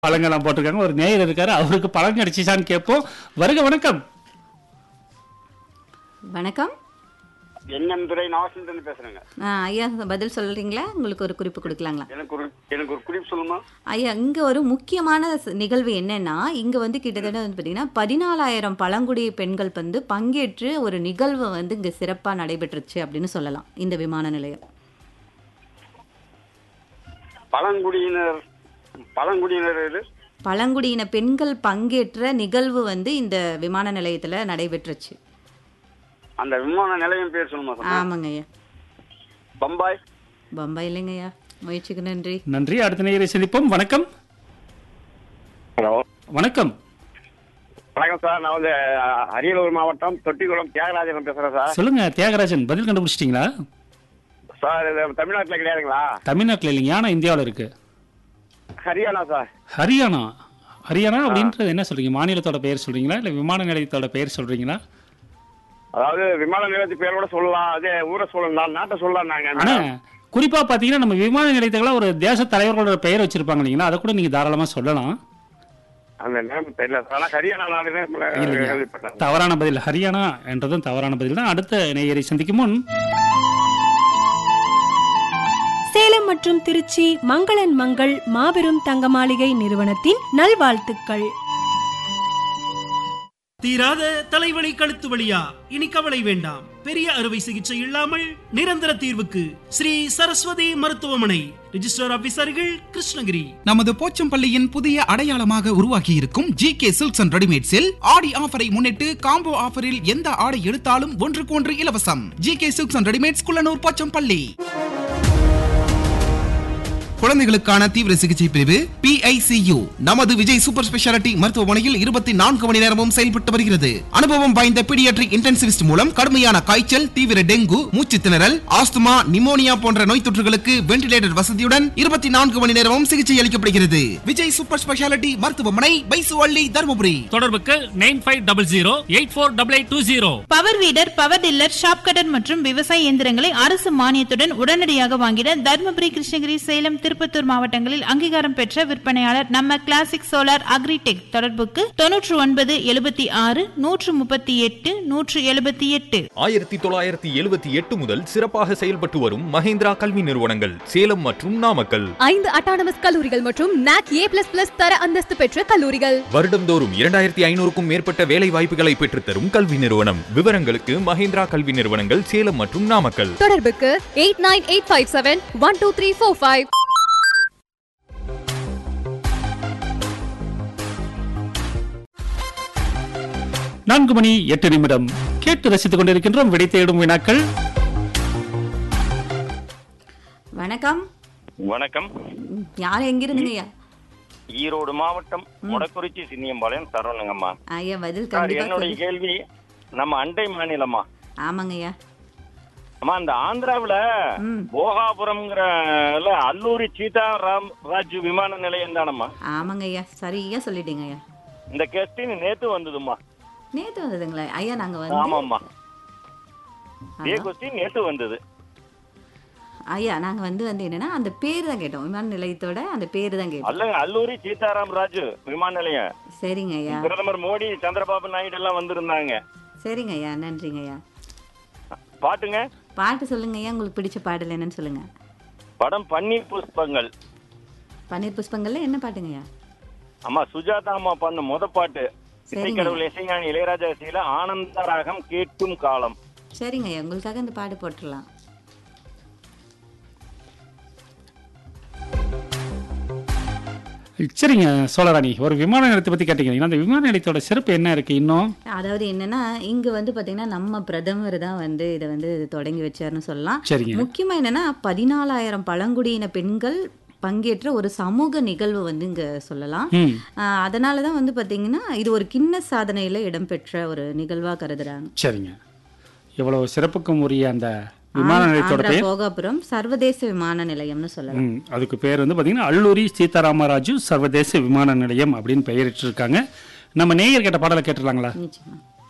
பழங்கள்லாம் போட்டிருக்காங்க ஒரு நேயர் இருக்காரு அவருக்கு பழம் கிடைச்சிச்சான்னு கேட்போம் வருக வணக்கம் வணக்கம் என்எம் துறை நவாசிலிருந்து பேசுறேங்க ஆ, ஐயா பதில் சொல்றீங்களா உங்களுக்கு ஒரு குறிப்பு கொடுக்கலாங்களா எனக்கு ஒரு எனக்கு ஒரு குறிப்பு சொல்லுமா ஐயா இங்க ஒரு முக்கியமான ஸ்- நிகழ்வு என்னன்னா இங்க வந்து கிட்டத்தட்ட வந்து பாத்தீங்கன்னா பதினாலாயிரம் பழங்குடி பெண்கள் வந்து பங்கேற்று ஒரு நிகழ்வு வந்து இங்க சிறப்பா நடைபெற்றுச்சு அப்படின்னு சொல்லலாம் இந்த விமான நிலையம் பழங்குடியினர் பழங்குடியினர் இது பழங்குடியின பெண்கள் பங்கேற்ற நிகழ்வு வந்து இந்த விமான நிலையத்துல நடைபெற்றுச்சு அந்த விமான நிலையம் பேர் சொல்லுமா சொன்னா ஆமாங்க ஐயா பம்பாய் பம்பாய் இல்லைங்க ஐயா முயற்சிக்கு நன்றி நன்றி அடுத்த நேயரை சந்திப்போம் வணக்கம் ஹலோ வணக்கம் வணக்கம் சார் நான் வந்து அஹ், அரியலூர் மாவட்டம் தொட்டிக்குளம் தியாகராஜன் பேசுறேன் சார் சொல்லுங்க தியாகராஜன் பதில் கண்டுபிடிச்சிட்டீங்களா சார் இது தமிழ்நாட்டில் கிடையாதுங்களா தமிழ்நாட்டில் இல்லைங்க ஆனா இந்தியாவில் இருக்கு ஹரியானா சார் ஹரியானா ஹரியானா அப்படின்றது என்ன சொல்றீங்க மாநிலத்தோட பெயர் சொல்றீங்களா இல்ல விமான நிலையத்தோட பெயர் சொல்றீங்களா அதாவது விமான நிலையத்து பேர் கூட சொல்லலாம் அதே ஊரை சொல்லலாம் நாட்டை சொல்லலாம் நாங்க ஆனா குறிப்பா பாத்தீங்கன்னா நம்ம விமான நிலையத்துக்கெல்லாம் ஒரு தேச தலைவர்களோட பெயர் வச்சிருப்பாங்க இல்லைங்களா அதை கூட நீங்க தாராளமா சொல்லலாம் அந்த நேரம் தெரியல சார் ஆனா ஹரியானா நாடுன்னு இல்லைங்க கேள்விப்பட்டேன் தவறான பதில் ஹரியானா என்றதும் தவறான பதில் தான் அடுத்த நேயரை சந்திக்கும் முன் சேலம் மற்றும் திருச்சி மங்களன் மங்கள் மாபெரும் தங்க மாளிகை நிறுவனத்தின் நல்வாழ்த்துக்கள் தீராத தலைவலி கழுத்து வலியா இனி கவலை வேண்டாம் பெரிய அறுவை சிகிச்சை இல்லாமல் நிரந்தர தீர்வுக்கு ஸ்ரீ சரஸ்வதி மருத்துவமனை ரிஜிஸ்டர் ஆபீசர்கள் கிருஷ்ணகிரி நமது போச்சம்பள்ளியின் புதிய அடையாளமாக உருவாக்கி இருக்கும் ஜி கே சில்க்ஸ் அண்ட் ரெடிமேட்ஸில் ஆடி ஆஃபரை முன்னிட்டு காம்போ ஆஃபரில் எந்த ஆடை எடுத்தாலும் ஒன்றுக்கு ஒன்று இலவசம் G K silks and readymades Kullanur Pochampalli குழந்தைகளுக்கான தீவிர சிகிச்சை பிரிவு PICU நமது விஜய் சூப்பர் ஸ்பெஷாலிட்டி மருத்துவமனையில் இருபத்தி நான்கு மணி நேரமும் செயல்பட்டு வருகிறது அனுபவம் வாய்ந்த பீடியாட்ரிக் இன்டென்சிவிஸ்ட் மூலம் கடுமையான காய்ச்சல் தீவிர டெங்கு மூச்சு திணறல் ஆஸ்துமா நிமோனியா போன்ற நோய் தொற்றுகளுக்கு வென்டிலேட்டர் வசதியுடன் இருபத்தி நான்கு மணி நேரமும் சிகிச்சை அளிக்கப்படுகிறது விஜய் சூப்பர் ஸ்பெஷாலிட்டி மருத்துவமனை பைசுவள்ளி தருமபுரி தொடர்புக்கு nine five double zero eight four double eight two zero power weeder power tiller chaff cutter மற்றும் விவசாய இயந்திரங்களை அரசு மானியத்துடன் உடனடியாக வாங்கிட தருமபுரி கிருஷ்ணகிரி சேலம் திருப்பத்தூர் மாவட்டங்களில் அங்கீகாரம் பெற்ற விற்பனையாளர் நம்ம கிளாசிக் சோலார் அக்ரிடெக் தொடர்புக்கு தொன்னூற்று ஒன்பது எழுபத்தி ஆறு நூற்று முப்பத்தி எட்டு நூற்று எழுபத்தி எட்டு ஆயிரத்தி தொள்ளாயிரத்தி எழுபத்தி எட்டு முதல் சிறப்பாக செயல்பட்டு வரும் மஹேந்திரா கல்வி நிறுவனங்கள் சேலம் மற்றும் நாமக்கல் ஐந்து அட்டானமஸ் கல்லூரிகள் மற்றும் நாக் ஏ பிளஸ் பிளஸ் தர அந்தஸ்து பெற்ற கல்லூரிகள் வருடந்தோறும் இரண்டாயிரத்தி ஐநூறுக்கும் மேற்பட்ட வேலை வாய்ப்புகளை பெற்றுத்தரும் கல்வி நிறுவனம் விவரங்களுக்கு மஹேந்திரா கல்வி நிறுவனங்கள் சேலம் மற்றும் நாமக்கல் தொடர்புக்கு eight nine eight five seven one two three four five நான்கு மணி எட்டு நிமிடம் கேட்டு ரசித்துக் கொண்டிருக்கின்றோம் விடை தேடும் வினாக்கள் வணக்கம் வணக்கம் ம், யார் எங்கிருந்துங்க ஐயா ஈரோடு மாவட்டம் மொடக்குறிச்சி சின்னியம்பாளையம் சரவணங்கம்மா ஐயா பதில் சார் கண்டிப்பா என்னுடைய சொல்லு. கேள்வி நம்ம அண்டை மாநிலமா ஆமாங்க ஐயா அம்மா அந்த ஆந்திராவுல ம். போகாபுரம்ங்கிற இல்ல அல்லூரி சீதாராம் ராஜு விமான நிலையம் தானம்மா ஆமாங்க ஐயா சரியா சொல்லிட்டீங்க ஐயா இந்த கெஸ்டின் நேத்து வந்ததுமா நேத்து வந்ததுங்களா ஐயா நாங்க வந்து ஆமாம்மா ஏ ஹலோ. கொஸ்டின் நேத்து வந்தது ஐயா நாங்க வந்து வந்து என்னன்னா அந்த பேர் தான் கேட்டோம் விமான நிலையத்தோட அந்த பேர் தான் கேட்டோம் அல்ல அல்லூரி சீதாராம் ராஜு விமான நிலையம் சரிங்க ஐயா பிரதமர் மோடி சந்திரபாபு நாயுடு எல்லாம் வந்திருந்தாங்க சரிங்க ஐயா நன்றிங்க ஐயா பாட்டுங்க பாட்டு சொல்லுங்க ஐயா உங்களுக்கு பிடிச்ச பாடல் என்னன்னு சொல்லுங்க படம் பன்னீர் புஷ்பங்கள் பன்னீர் புஷ்பங்கள்ல என்ன பாட்டுங்க ஐயா அம்மா சுஜாதா அம்மா பண்ண முத பாட்டு சரிங்க. இசைக்கடவுள் இசைஞானி இளையராஜா இசையில ஆனந்த ராகம் கேட்கும் காலம் சரிங்க ஐயா உங்களுக்காக இந்த பாட்டு போட்டுடலாம் சரிங்க சோழராணி ஒரு விமான நிலையத்தை பத்தி கேட்டீங்கன்னா அந்த விமான நிலையத்தோட சிறப்பு என்ன இருக்கு இன்னும் அதாவது என்னன்னா இங்க வந்து பாத்தீங்கன்னா நம்ம பிரதமர் தான் வந்து இதை வந்து தொடங்கி வச்சாருன்னு சொல்லலாம் சரிங்க முக்கியமா என்னன்னா பதினாலாயிரம் பழங்குடியின பெண்கள் பங்கேற்ற ஒரு சமூக நிகழ்வு வந்து இங்க சொல்லலாம் ம் ஆஹ் அதனால தான் வந்து பாத்தீங்கன்னா இது ஒரு கிண்ண சாதனையில இடம்பெற்ற ஒரு நிகழ்வா கருதுறாங்க சரிங்க இவ்வளவு சிறப்புக்கும் உரிய அந்த விமான நிலையத்தோட ஆந்திரா பெயர் போகாபுரம் சர்வதேச விமான நிலையம்னு சொல்லலாம் ம், அதுக்கு பேர் வந்து பார்த்தீங்கன்னா அல்லூரி சீதாராமராஜு சர்வதேச விமான நிலையம் அப்படின்னு பெயரிட்டிருக்காங்க நம்ம நேயர் கேட்ட பாடலை கேட்டுடலாங்களா நிச்சயமா